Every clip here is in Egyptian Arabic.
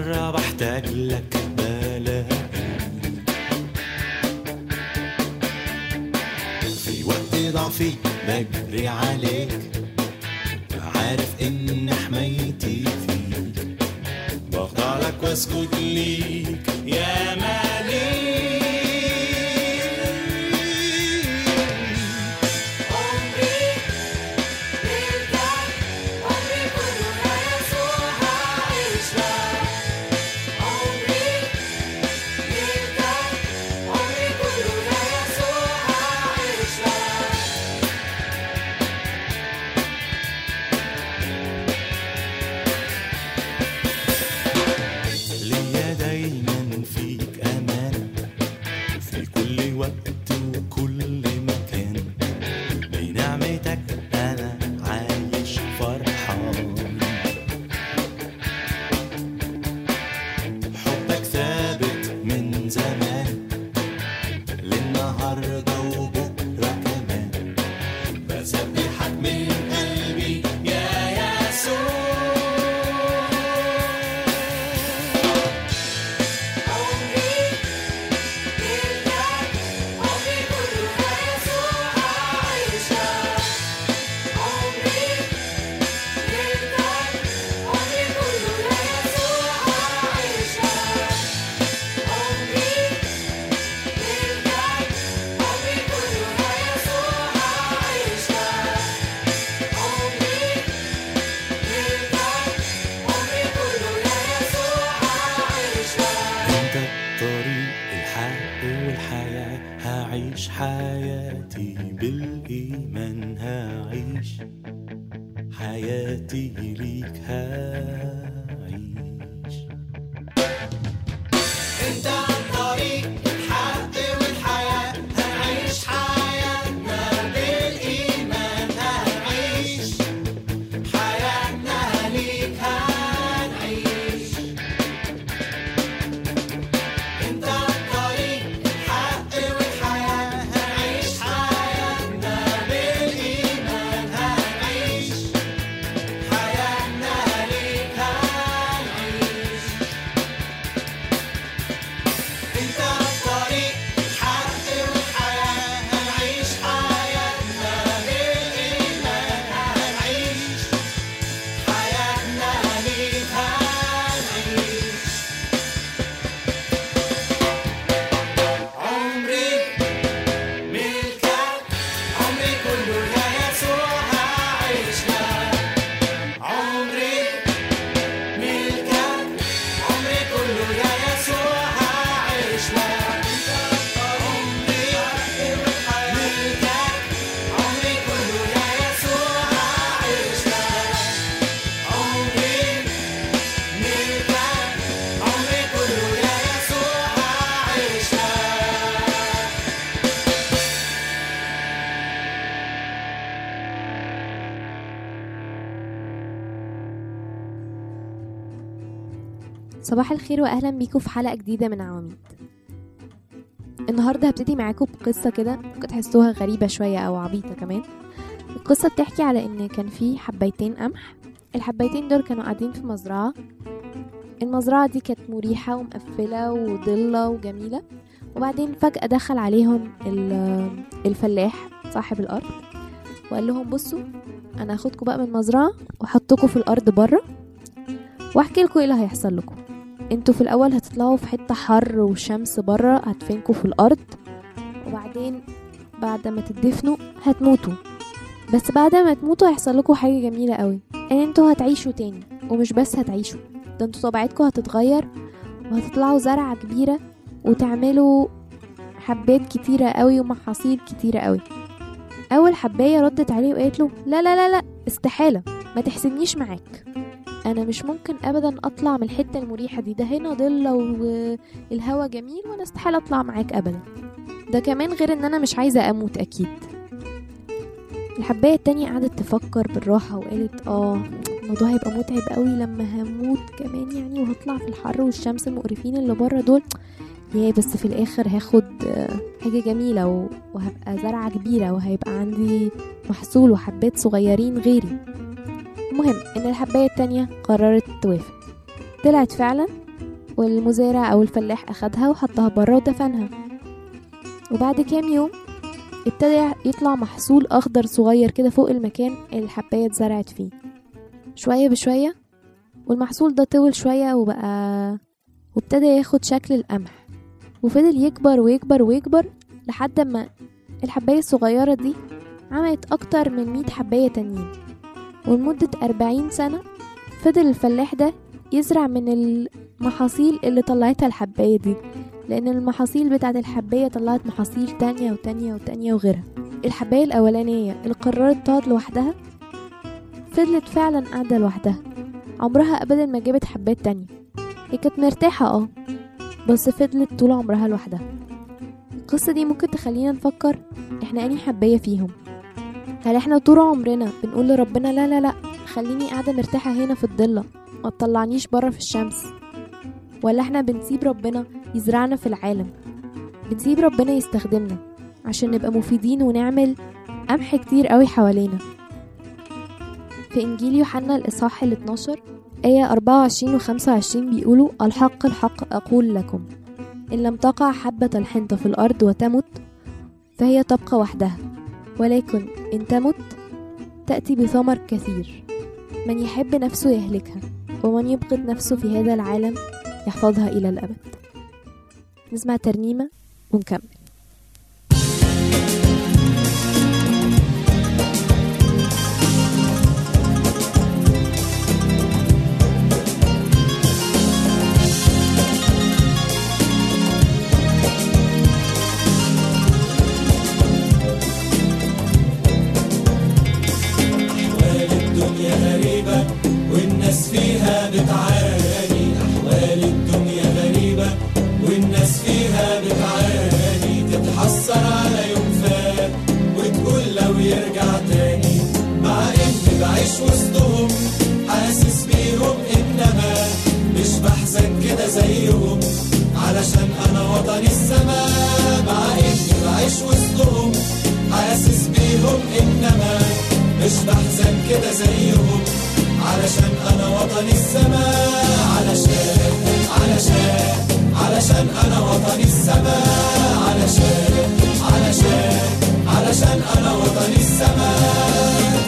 مرة بحتاج لك بلاقي في وقت ضعفي بجري عليك عارف ان حمايتي فيك بخضع لك واسجد ليك يا مالك ليا دايما فيك امان في كل وقت وكل مكان بنعمتك انا عايش فرحان حبك ثابت من زمان للنهارده وبكره كمان بسبحك من قلبي يا يسوع انت الطريق الحق والحياة هعيش حياتي بالإيمان هعيش حياتي ليك هعيش انت الطريق الحق والحياة هنعيش حياتنا بالإيمان هنعيش حياتنا ليك هنعيش انت الطريق الحق والحياة هنعيش حياتنا بالإيمان هنعيش حياتنا ليك هنعيش انت الطريق الحق والحياة هنعيش حياتنا بالإيمان هنعيش حياتنا ليك هنعيش عمري ملكك عمري كله يا يسوع هعيش لك عمري ملكك عمري كله يا يسوع هعيش لك عمري ملكك عمري كله يا يسوع هعيش لك عمري ملكك عمري كله يا يسوع هعيش لك صباح الخير واهلا بيكم في حلقه جديده من عواميد النهارده هبتدي معاكم بقصه كده ممكن تحسوها غريبه شويه او عبيطه كمان القصه بتحكي على ان كان في حبيتين قمح الحبيتين دول كانوا قاعدين في مزرعه المزرعه دي كانت مريحه ومقفله وضله وجميله وبعدين فجاه دخل عليهم ال- الفلاح صاحب الارض وقال لهم بصوا انا هاخدكم بقى من المزرعه واحطكم في الارض بره واحكي لكم ايه اللي هيحصل لكم انتوا في الاول هتطلعوا في حته حر وشمس بره هتفنكوا في الارض وبعدين بعد ما تدفنوا هتموتوا بس بعد ما تموتوا هيحصل لكم حاجه جميله قوي ان انتوا هتعيشوا تاني ومش بس هتعيشوا ده انتوا طبيعتكم هتتغير وهتطلعوا زرعه كبيره وتعملوا حبات كتيره قوي ومحاصيل كتيره قوي اول حبايه ردت عليه وقالت له لا لا لا لا استحاله ما تحسبنيش معاك انا مش ممكن ابدا اطلع من الحته المريحه دي ده هنا ضله والهوا جميل وانا استحاله اطلع معاك ابدا ده كمان غير ان انا مش عايزه اموت اكيد الحبايه التانية قعدت تفكر بالراحه وقالت اه الموضوع هيبقى متعب قوي لما هموت كمان يعني وهطلع في الحر والشمس المقرفين اللي بره دول يا بس في الاخر هاخد آه، حاجه جميله و- وهبقى زرعه كبيره وهيبقى عندي محصول وحبات صغيرين غيري المهم ان الحبايه التانية قررت توافق طلعت فعلا والمزارع أو الفلاح أخدها وحطها برا ودفنها وبعد كام يوم ابتدى يطلع محصول أخضر صغير كده فوق المكان اللي الحباية اتزرعت فيه شوية بشوية والمحصول ده طول شوية وبقى وابتدى ياخد شكل القمح وفضل يكبر ويكبر ويكبر لحد ما الحباية الصغيرة دي عملت أكتر من مية حباية تانيين ولمدة أربعين سنة فضل الفلاح ده يزرع من المحاصيل اللي طلعتها الحباية دي لأن المحاصيل بتاعت الحباية طلعت محاصيل تانية وتانية وتانية وغيرها الحباية الأولانية اللي قررت تقعد لوحدها فضلت فعلا قاعدة لوحدها عمرها أبدا ما جابت حبات تانية هي كانت مرتاحة اه بس فضلت طول عمرها لوحدها القصة دي ممكن تخلينا نفكر احنا اني حباية فيهم هل احنا طول عمرنا بنقول لربنا لا لا لا خليني قاعدة مرتاحة هنا في الضلة ما تطلعنيش برا في الشمس ولا احنا بنسيب ربنا يزرعنا في العالم بنسيب ربنا يستخدمنا عشان نبقى مفيدين ونعمل قمح كتير قوي حوالينا في إنجيل يوحنا الإصحاح ال 12 آية 24 و 25 بيقولوا الحق الحق أقول لكم إن لم تقع حبة الحنطة في الأرض وتمت فهي تبقى وحدها ولكن إن تمت تأتي بثمر كثير من يحب نفسه يهلكها ومن يبغض نفسه في هذا العالم يحفظها إلى الأبد نسمع ترنيمة ونكمل أحوال الدنيا غريبة والناس فيها بتعاني أحوال الدنيا غريبة والناس فيها بتعاني تتحسر على يوم فات وتقول لو يرجع تاني مع إني بعيش وسطهم حاسس بيهم إنما مش بحزن كده زيهم علشان أنا وطني السماء مع إني بعيش وسطهم حاسس بيهم إنما مش بحزن كده زيهم علشان انا وطني السماء علشان علشان علشان انا وطني السماء علشان علشان علشان انا وطني السماء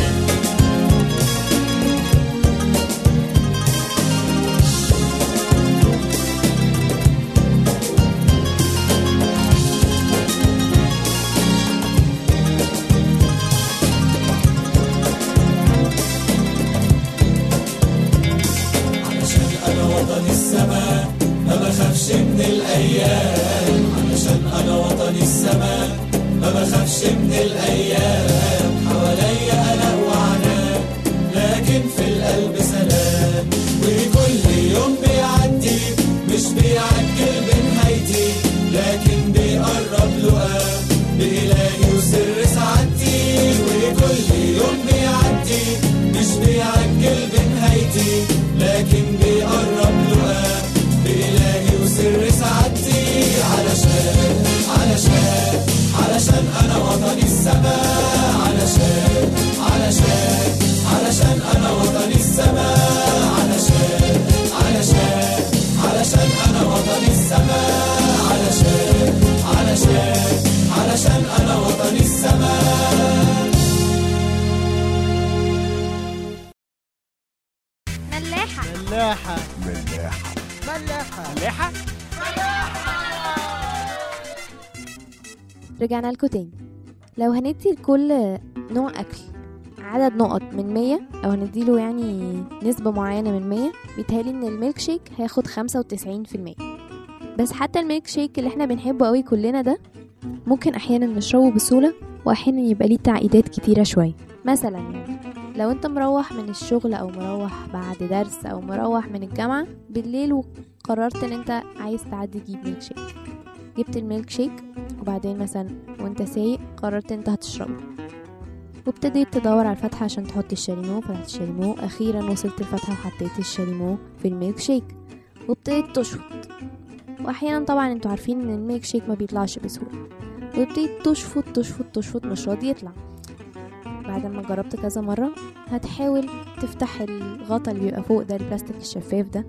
علشان انا وطني السماء ما بخافش من الايام علشان انا وطني السماء ما بخافش من الايام حواليا قلق وعناء لكن في القلب سلام وكل يوم بيعدي مش بيعجل بنهايتي لكن بيقرب لقاه بإلهي وسر سعادتي وكل يوم بيعدي مش بيعجل بنهايتي لكن بيقرب لقاه بإلهي وسر سعادتي علشان علشان علشان أنا وطني السماء علشان علشان علشان أنا وطني السماء علشان علشان علشان أنا وطني السماء علشان علشان علشان أنا وطني السماء ملاحة ملاحة ملاحة ملاحة رجعنا لكم تاني لو هندي لكل نوع أكل عدد نقط من مية أو هنديله يعني نسبة معينة من مية بيتهيألي إن الميلك شيك هياخد خمسة وتسعين في المية بس حتى الميلك شيك اللي احنا بنحبه قوي كلنا ده ممكن أحيانا نشربه بسهولة وأحيانا يبقى ليه تعقيدات كتيرة شوية مثلا يعني لو انت مروح من الشغل أو مروح بعد درس أو مروح من الجامعة بالليل وقررت إن انت عايز تعدي تجيب ميلك شيك جبت الميلك شيك وبعدين مثلا وانت سايق قررت انت هتشربه وابتديت تدور على الفتحة عشان تحط الشاليمو فتحت الشاليمو أخيرا وصلت الفتحة وحطيت الشاليمو في الميلك شيك وابتديت تشفط وأحيانا طبعا انتوا عارفين ان الميلك شيك ما بيطلعش بسهولة وابتديت تشفط تشفط تشفط مش راضي يطلع بعد ما جربت كذا مرة هتحاول تفتح الغطا اللي بيبقى فوق ده البلاستيك الشفاف ده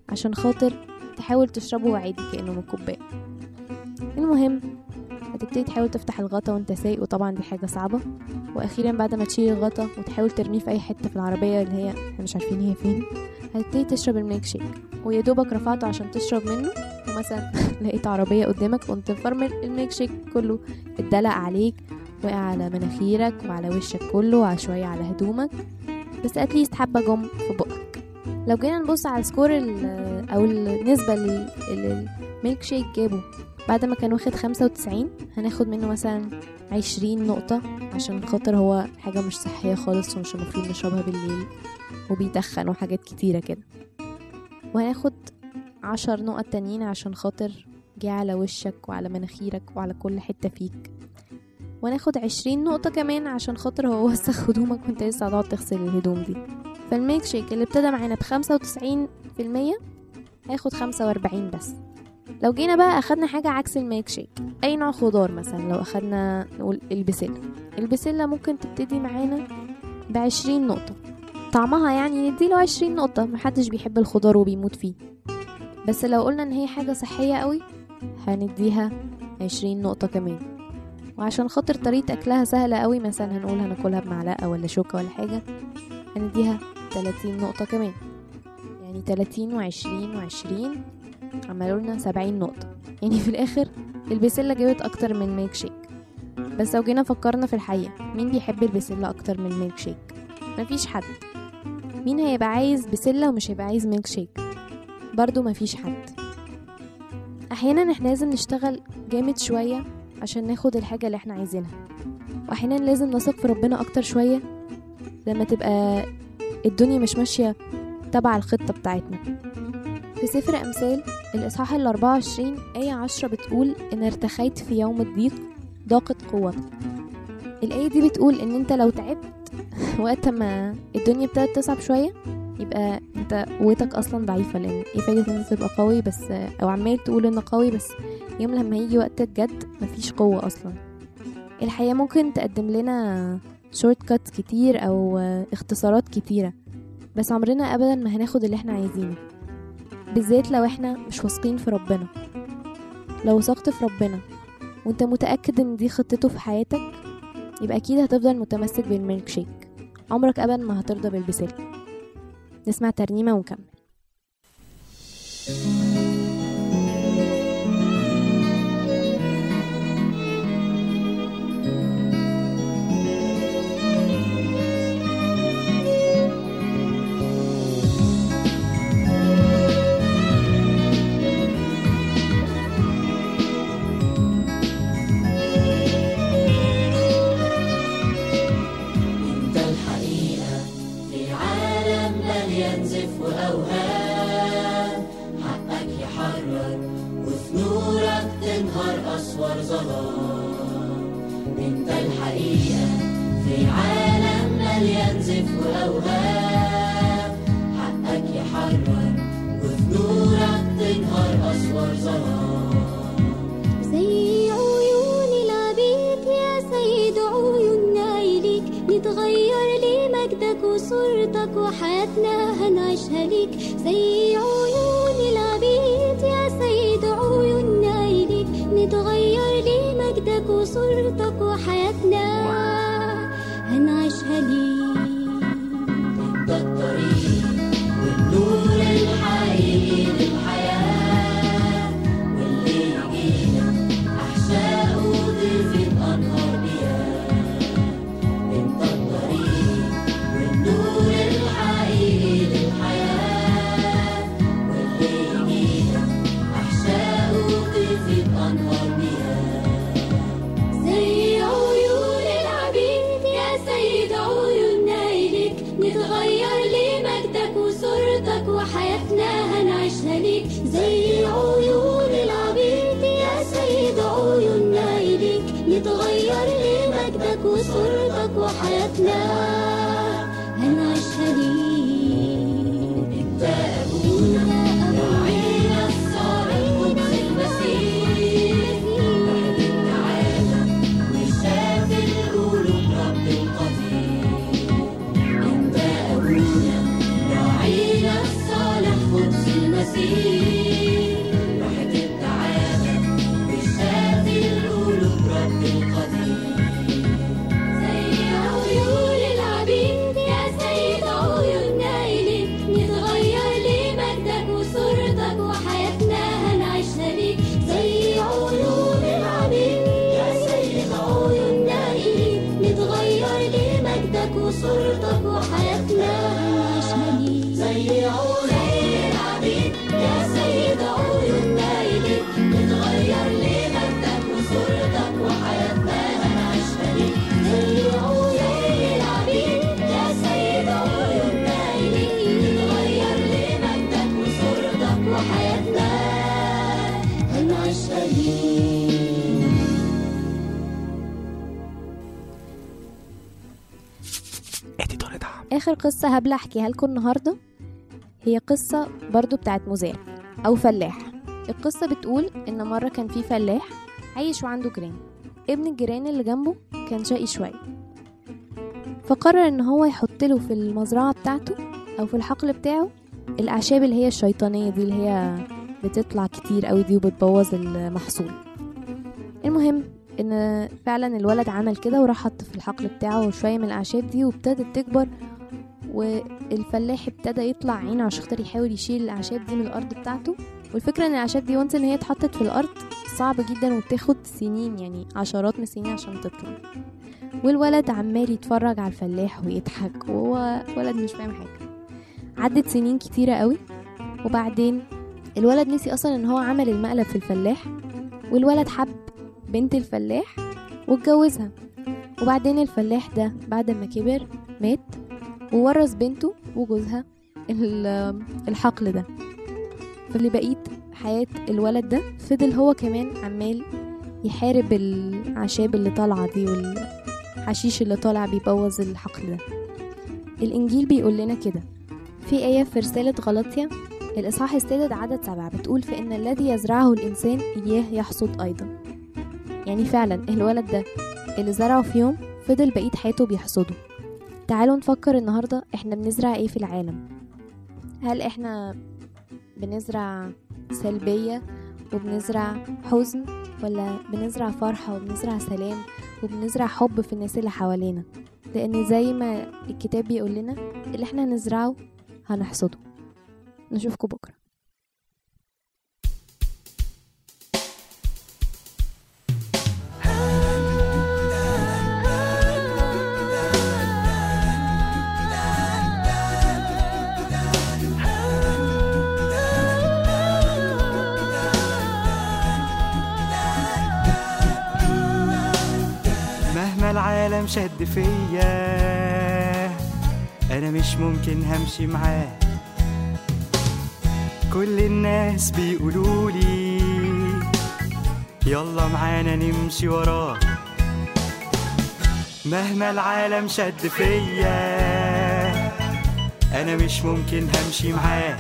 عشان خاطر تحاول تشربه عادي كأنه من كوباية المهم هتبتدي تحاول تفتح الغطا وانت سايق وطبعا دي حاجة صعبة واخيرا بعد ما تشيل الغطا وتحاول ترميه في اي حتة في العربية اللي هي احنا مش عارفين هي فين هتبتدي تشرب الميلك شيك ويا دوبك رفعته عشان تشرب منه ومثلا لقيت عربية قدامك قمت مفرمل الميلك شيك كله اتدلق عليك وقع على مناخيرك وعلى وشك كله وعلى شوية على هدومك بس اتليست حبة جم في بقك لو جينا نبص على السكور ال- او النسبة اللي اللي الميلك شيك جابه بعد ما كان واخد خمسة وتسعين هناخد منه مثلا عشرين نقطة عشان خاطر هو حاجة مش صحية خالص ومش المفروض نشربها بالليل وبيدخن وحاجات كتيرة كده وهناخد عشر نقط تانيين عشان خاطر جه على وشك وعلى مناخيرك وعلى كل حتة فيك وناخد عشرين نقطة كمان عشان خاطر هو وسخ هدومك وانت لسه هتقعد تغسل الهدوم دي فالميلك شيك اللي ابتدى معانا بخمسة وتسعين في المية هياخد خمسة وأربعين بس لو جينا بقى أخدنا حاجة عكس الميلك شيك أي نوع خضار مثلا لو أخدنا نقول البسلة البسلة ممكن تبتدي معانا بعشرين نقطة طعمها يعني نديله عشرين نقطة محدش بيحب الخضار وبيموت فيه بس لو قلنا ان هي حاجة صحية قوي هنديها عشرين نقطة كمان وعشان خاطر طريقة أكلها سهلة قوي مثلا هنقول هناكلها بمعلقة ولا شوكة ولا حاجة هنديها تلاتين نقطة كمان يعني تلاتين وعشرين وعشرين عملوا لنا سبعين نقطة يعني في الآخر البسلة جابت أكتر من ميلك شيك بس لو جينا فكرنا في الحقيقة مين بيحب البسلة أكتر من ميلك شيك مفيش حد مين هيبقى عايز بسلة ومش هيبقى عايز ميلك شيك برضو مفيش حد احيانا احنا لازم نشتغل جامد شوية عشان ناخد الحاجة اللي احنا عايزينها واحيانا لازم نثق في ربنا اكتر شوية لما تبقى الدنيا مش ماشية تبع الخطة بتاعتنا في سفر أمثال الإصحاح ال 24 آية 10 بتقول إن ارتخيت في يوم الضيق ضاقت قوتك الآية دي بتقول إن أنت لو تعبت وقت ما الدنيا ابتدت تصعب شوية يبقى انت قوتك اصلا ضعيفه لان ايه فايده ان انت تبقى قوي بس او عمال تقول انك قوي بس يوم لما يجي وقت الجد مفيش قوه اصلا الحياه ممكن تقدم لنا شورت كات كتير او اختصارات كتيره بس عمرنا ابدا ما هناخد اللي احنا عايزينه بالذات لو احنا مش واثقين في ربنا لو وثقت في ربنا وانت متاكد ان دي خطته في حياتك يبقى اكيد هتفضل متمسك بالميلك شيك عمرك ابدا ما هترضى بالبسله نسمع ترنيمة ونكمل انت الحقيقة في عالم مليان زف وأوهام حقك يحرر وفي نورك تنهار أسوار ظلام انت الحقيقة في عالم مليان زف وأوهام حقك يحرر وفي نورك تنهار أسوار ظلام زي عيون العبيد يا سيد عيوننا إليك نتغير لمجدك وصورتك وحياتنا هنعيشها ليك زي عيون العبيد يا سيد عيوننا إليك نتغير لمجدك وصورتك وحياتنا هنعيشها ليك ده الطريق والنور الحقيقي للحياة واللي يجينا أحشائه تفيض أنهار مياه أنت الطريق والنور الحقيقي للحياة واللي يجينا أحشائه تفيض أنهار مياه زي عيون العبيد يا سيد عيوننا إليك نتغير لمجدك وصورتك وحياتنا هنعيشها ليك زي عيون العبيد يا سيد عيوننا إليك نتغير لمجدك وصورتك وحياتنا هنعيشها ليك أنت أبونا راعينا الصالح قدس المسيح واحد التعالى وشاف القلوب رب القدير أنت أبونا راعينا الصالح قدس المسيح راحة التعامل واشتاق القلوب رب القدير زي عيون العبيد يا سيد عيوننا إليك نتغير لمجدك وصورتك وحياتنا هنعيشها ليك زي عيون العبيد يا سيد عيوننا إليك نتغير لمجدك وصورتك وحياتنا هنعيشها ليك زي عيون العبيد يا سيد عيوننا إليك نتغير لمجدك وصورتك وحياتنا هنعيشها ليك زي عيون العبيد يا سيد عيوننا إليك نتغير لمجدك وصورتك وحياتنا هنعيشها ليك اديتور دعم اخر قصه هبله احكيها لكم النهارده هي قصه برضو بتاعت مزارع او فلاح القصه بتقول ان مره كان في فلاح عايش وعنده جيران ابن الجيران اللي جنبه كان شقي شويه فقرر ان هو يحط له في المزرعه بتاعته او في الحقل بتاعه الاعشاب اللي هي الشيطانيه دي اللي هي بتطلع كتير قوي دي وبتبوظ المحصول المهم ان فعلا الولد عمل كده وراح حط في الحقل بتاعه شويه من الاعشاب دي وابتدت تكبر والفلاح ابتدى يطلع عينه عشان خاطر يحاول يشيل الاعشاب دي من الارض بتاعته والفكره ان الاعشاب دي وانس ان هي اتحطت في الارض صعب جدا وبتاخد سنين يعني عشرات من السنين عشان تطلع والولد عمال يتفرج على الفلاح ويضحك وهو ولد مش فاهم حاجه عدت سنين كتيره قوي وبعدين الولد نسي اصلا ان هو عمل المقلب في الفلاح والولد حب بنت الفلاح واتجوزها وبعدين الفلاح ده بعد ما كبر مات وورث بنته وجوزها ال- الحقل ده فاللي بقيت حياة الولد ده فضل هو كمان عمال يحارب الأعشاب اللي طالعة دي والحشيش اللي طالع بيبوظ الحقل ده الإنجيل بيقول لنا كده في آية في رسالة غلطية الإصحاح السادس عدد سبعة بتقول فإن الذي يزرعه الإنسان إياه يحصد أيضا يعني فعلا الولد ده اللي زرعه في يوم فضل بقية حياته بيحصده تعالوا نفكر النهاردة احنا بنزرع ايه في العالم هل احنا بنزرع سلبية وبنزرع حزن ولا بنزرع فرحة وبنزرع سلام وبنزرع حب في الناس اللي حوالينا لان زي ما الكتاب بيقول لنا اللي احنا هنزرعه هنحصده نشوفكم بكرة مهما العالم شد فيا انا مش ممكن همشي معاه كل الناس بيقولولي يلا معانا نمشي وراه مهما العالم شد فيا انا مش ممكن همشي معاه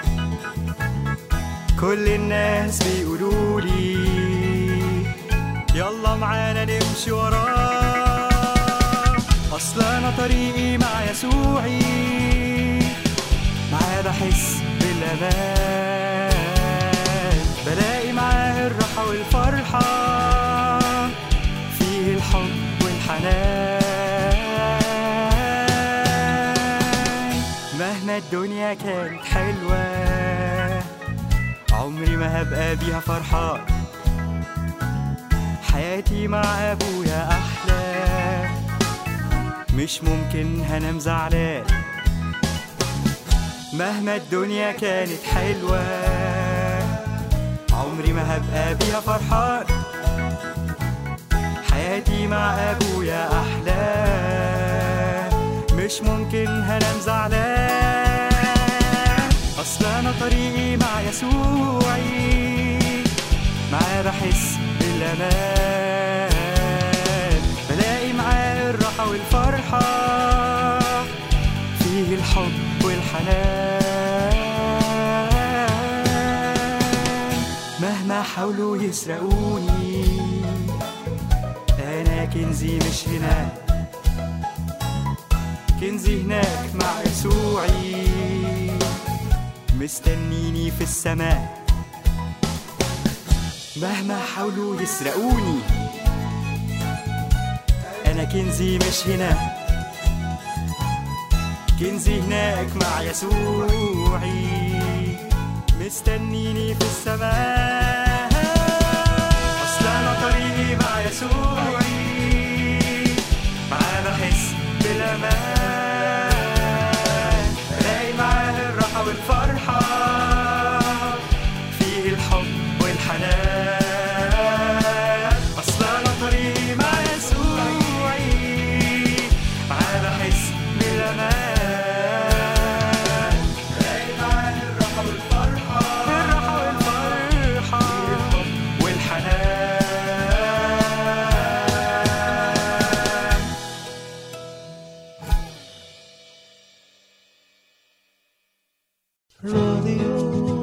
كل الناس بيقولولي يلا معانا نمشي وراه اصل انا طريقي مع يسوعي معاه بحس بالامان بلاقي معاه الراحه والفرحه فيه الحب والحنان مهما الدنيا كانت حلوه عمري ما هبقى بيها فرحان حياتي مع ابويا احلى مش ممكن هنام زعلان مهما الدنيا كانت حلوة عمري ما هبقى بيها فرحان حياتي مع ابويا احلى مش ممكن هنام زعلان اصل انا طريقي مع يسوعي معاه بحس بالامان بلاقي معاه الراحه والفرحه فيه الحب والحنان مهما حاولوا يسرقوني انا كنزي مش هنا كنزي هناك مع يسوعي مستنيني في السماء مهما حاولوا يسرقوني انا كنزي مش هنا كنزي هناك مع يسوعي مستنيني في السماء اصل انا طريقي مع يسوعي معاه بحس بالامان بلاقي معاه الراحه والفرحه فيه الحب والحنان اصل انا طريقي مع يسوعي معاه بحس بالامان بلاقي معاه الراحه والفرحه الراحه والفرحه والحنان راديو